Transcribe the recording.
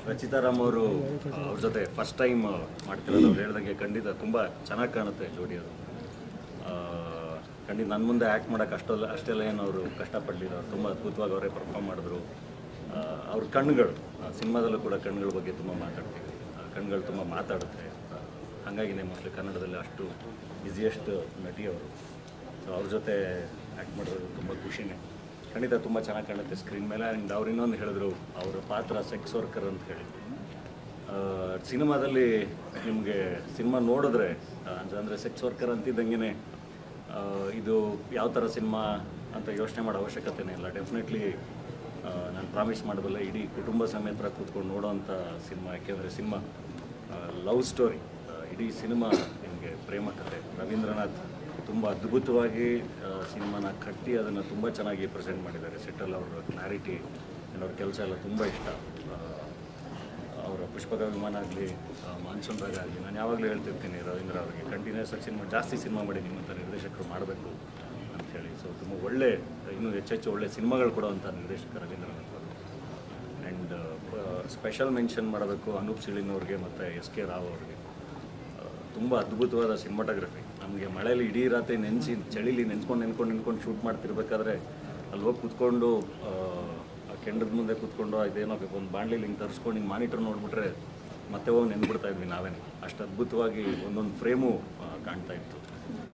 ರಚಿತಾರಾಮ್ ಅವರು ಅವ್ರ ಜೊತೆ ಫಸ್ಟ್ ಟೈಮ್ ಮಾಡ್ತಿರೋದು ಅವ್ರು ಹೇಳ್ದಂಗೆ ಖಂಡಿತ ತುಂಬ ಚೆನ್ನಾಗಿ ಕಾಣುತ್ತೆ ಜೋಡಿ ಅದು ಆ, ಖಂಡಿತ ನನ್ನ ಮುಂದೆ ಆ್ಯಕ್ಟ್ ಮಾಡೋಕೆ ಅಷ್ಟೆಲ್ಲ ಅಷ್ಟೆಲ್ಲ ಏನು ಅವರು ಕಷ್ಟಪಡಲಿಲ್ಲ ಅವ್ರು ತುಂಬ ಅದ್ಭುತವಾಗಿ ಅವರೇ ಪರ್ಫಾರ್ಮ್ ಮಾಡಿದ್ರು ಆ, ಅವ್ರ ಕಣ್ಣುಗಳು ಸಿನಿಮಾದಲ್ಲೂ ಕೂಡ ಕಣ್ಣುಗಳ ಬಗ್ಗೆ ತುಂಬ ಮಾತಾಡ್ತೀವಿ ಆ, ಕಣ್ಣುಗಳು ತುಂಬ ಮಾತಾಡುತ್ತೆ ಆ, ಹಾಗಾಗಿನೇ ಮೋಸ್ಟ್ಲಿ ಕನ್ನಡದಲ್ಲಿ ಅಷ್ಟು ಬ್ಯುಸಿಯೆಸ್ಟ್ ನಟಿ ಅವರು ಸೊ ಅವ್ರ ಜೊತೆ ಆ್ಯಕ್ಟ್ ಮಾಡೋದು ತುಂಬ ಖುಷಿನೇ ಖಂಡಿತ ತುಂಬ ಚೆನ್ನಾಗಿ ಕಾಣುತ್ತೆ ಸ್ಕ್ರೀನ್ ಮೇಲೆ ಆ್ಯಂಡ್ ಅವ್ರು ಇನ್ನೊಂದು ಹೇಳಿದ್ರು ಅವರ ಪಾತ್ರ ಸೆಕ್ಸ್ ವರ್ಕರ್ ಅಂತ ಹೇಳಿ ಆ, ಸಿನಿಮಾದಲ್ಲಿ ನಿಮಗೆ ಸಿನಿಮಾ ನೋಡಿದ್ರೆ ಅಂದರೆ ಸೆಕ್ಸ್ ವರ್ಕರ್ ಅಂತಿದ್ದಂಗೆ ಇದು ಯಾವ ಥರ ಸಿನಿಮಾ ಅಂತ ಯೋಚನೆ ಮಾಡೋ ಅವಶ್ಯಕತೆನೇ ಇಲ್ಲ ಡೆಫಿನೆಟ್ಲಿ ನಾನು ಪ್ರಾಮಿಸ್ ಮಾಡಬಲ್ಲೆ ಇಡೀ ಕುಟುಂಬ ಸಮೇತ ಕೂತ್ಕೊಂಡು ನೋಡೋವಂಥ ಸಿನಿಮಾ ಯಾಕೆಂದರೆ ಸಿನಿಮಾ ಲವ್ ಸ್ಟೋರಿ ಇಡೀ ಸಿನಿಮಾ ನಿಮಗೆ ಪ್ರೇಮ ಕಥೆ ರವೀಂದ್ರನಾಥ್ ತುಂಬ ಅದ್ಭುತವಾಗಿ ಸಿನಿಮಾನ ಕಟ್ಟಿ ಅದನ್ನು ತುಂಬ ಚೆನ್ನಾಗಿ ಪ್ರೆಸೆಂಟ್ ಮಾಡಿದ್ದಾರೆ ಸೆಟ್ಟಲ್ ಅವರ ಕ್ಲಾರಿಟಿ ಅವ್ರ ಕೆಲಸ ಎಲ್ಲ ತುಂಬ ಇಷ್ಟ ಆ, ಅವರ ಪುಷ್ಪಕ ವಿಮಾನ ಆಗಲಿ ಮಾನ್ಸೂನ್ ರಾಗ ಆಗಲಿ ನಾನು ಯಾವಾಗಲೂ ಹೇಳ್ತಿರ್ತೀನಿ ರವೀಂದ್ರ ಅವರಿಗೆ ಕಂಟಿನ್ಯೂಸ್ ಆಗಿ ಸಿನಿಮಾ ಜಾಸ್ತಿ ಸಿನಿಮಾ ಮಾಡಿ ನಿಮ್ಮಂಥ ನಿರ್ದೇಶಕರು ಮಾಡಬೇಕು ಅಂಥೇಳಿ ಸೊ ತುಂಬ ಒಳ್ಳೆ ಇನ್ನೂ ಹೆಚ್ಚೆಚ್ಚು ಒಳ್ಳೆ ಸಿನಿಮಾಗಳು ಕೊಡುವಂಥ ನಿರ್ದೇಶಕ ರವೀಂದ್ರನಾಥ್ ಅವರು ಆ್ಯಂಡ್ ಸ್ಪೆಷಲ್ ಮೆನ್ಷನ್ ಮಾಡಬೇಕು ಅನೂಪ್ ಸಿಳಿನವ್ರಿಗೆ ಮತ್ತು ಎಸ್ ಕೆ ರಾವ್ ಅವ್ರಿಗೆ ತುಂಬ ಅದ್ಭುತವಾದ ಸಿನಿಮಾಟೋಗ್ರಫಿ ನಮಗೆ ಮಳೆಯಲ್ಲಿ ಇಡೀ ರಾತ್ರಿ ನೆನೆಸಿ ಚಳಿಲಿ ನೆನ್ಸ್ಕೊಂಡು ನೆನ್ಕೊಂಡು ನೆನ್ಕೊಂಡು ಶೂಟ್ ಮಾಡ್ತಿರ್ಬೇಕಾದ್ರೆ ಅಲ್ಲಿ ಹೋಗಿ ಕೂತ್ಕೊಂಡು ಆ, ಆ ಕೆಂಡದ ಮುಂದೆ ಕೂತ್ಕೊಂಡು ಇದೇನೋ ಒಂದು ಬಾಣಲಿಲಿ ಹಿಂಗೆ ತರಿಸ್ಕೊಂಡು ಹಿಂಗೆ ಮಾನಿಟರ್ ನೋಡಿಬಿಟ್ರೆ ಮತ್ತೆ ಹೋಗಿ ನೆನ್ಬಿಡ್ತಾ ಇದ್ವಿ ನಾವೇನೆ ಅಷ್ಟು ಅದ್ಭುತವಾಗಿ ಒಂದೊಂದು ಫ್ರೇಮು ಕಾಣ್ತಾ ಇತ್ತು